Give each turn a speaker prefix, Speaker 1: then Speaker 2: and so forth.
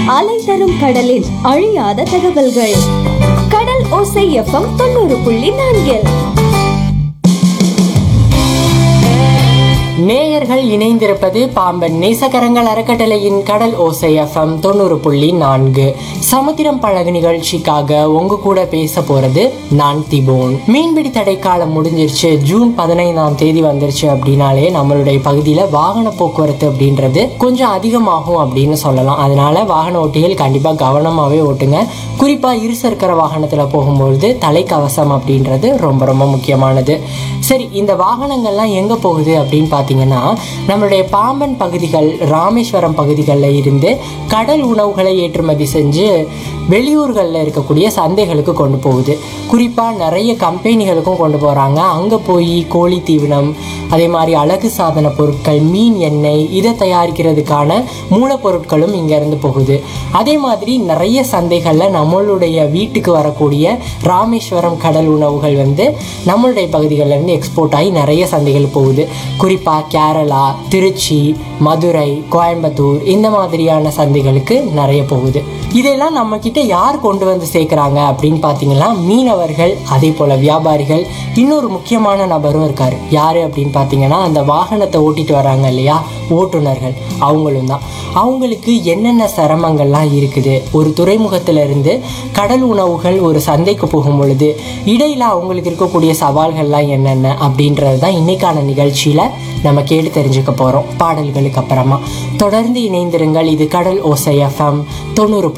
Speaker 1: அலை தரும் கடலின் அழியாத தகவல்கள் கடல் ஓசை எஃப்எம் தொண்ணூறு புள்ளி நான்கில்
Speaker 2: நேயர்கள் இணைந்திருப்பது பாம்பன் நேசகரங்கள் அறக்கட்டளையின் கடல் ஓசை எஃப்எம் தொண்ணூறு புள்ளி நான்கு சமுத்திரம் பழகு நிகழ்ச்சிக்காக உங்க கூட பேச போறது நான் திபோன் மீன்பிடி தடைக்காலம் முடிஞ்சிருச்சு ஜூன் பதினைந்தாம் தேதி வந்துருச்சு அப்படின்னாலே நம்மளுடைய பகுதியில வாகன போக்குவரத்து அப்படின்றது கொஞ்சம் அதிகமாகும் அப்படின்னு சொல்லலாம் அதனால வாகன ஓட்டிகள் கண்டிப்பா கவனமாவே ஓட்டுங்க குறிப்பா இருசக்கர வாகனத்துல போகும்பொழுது தலைக்கவசம் அப்படின்றது ரொம்ப ரொம்ப முக்கியமானது சரி இந்த வாகனங்கள்லாம் எங்க போகுது அப்படின்னு பார்த்தீங்கன்னா நம்மளுடைய பாம்பன் பகுதிகள் ராமேஸ்வரம் பகுதிகளில் இருந்து கடல் உணவுகளை ஏற்றுமதி செஞ்சு வெளியூர்களில் இருக்கக்கூடிய சந்தைகளுக்கு கொண்டு போகுது குறிப்பாக நிறைய கம்பெனிகளுக்கும் கொண்டு போகிறாங்க அங்கே போய் கோழி தீவனம் அதே மாதிரி அழகு சாதன பொருட்கள் மீன் எண்ணெய் இதை தயாரிக்கிறதுக்கான மூலப்பொருட்களும் இங்கேருந்து போகுது அதே மாதிரி நிறைய சந்தைகளில் நம்மளுடைய வீட்டுக்கு வரக்கூடிய ராமேஸ்வரம் கடல் உணவுகள் வந்து நம்மளுடைய பகுதிகளில் இருந்து எக்ஸ்போர்ட் ஆகி நிறைய சந்தைகள் போகுது குறிப்பாக கேரளா திருச்சி மதுரை கோயம்புத்தூர் இந்த மாதிரியான சந்தைகளுக்கு நிறைய போகுது இதெல்லாம் நம்ம கிட்ட யார் கொண்டு வந்து சேர்க்குறாங்க அப்படின்னு பார்த்தீங்கன்னா மீனவர்கள் அதே போல் வியாபாரிகள் இன்னொரு முக்கியமான நபரும் இருக்கார் யார் அப்படின்னு பார்த்தீங்கன்னா அந்த வாகனத்தை ஓட்டிட்டு வராங்க இல்லையா ஓட்டுநர்கள் அவங்களும் தான் அவங்களுக்கு என்னென்ன சிரமங்கள்லாம் இருக்குது ஒரு துறைமுகத்துல இருந்து கடல் உணவுகள் ஒரு சந்தைக்கு போகும் பொழுது இடையில அவங்களுக்கு இருக்கக்கூடிய சவால்கள்லாம் என்னென்ன அப்படின்றது தான் இன்னைக்கான நிகழ்ச்சியில நம்ம கேட்டு தெரிஞ்சுக்க போறோம் பாடல்களுக்கு அப்புறமா தொடர்ந்து இணைந்திருங்கள் இது கடல் ஓசை எஃப்எம் தொண்ணூறு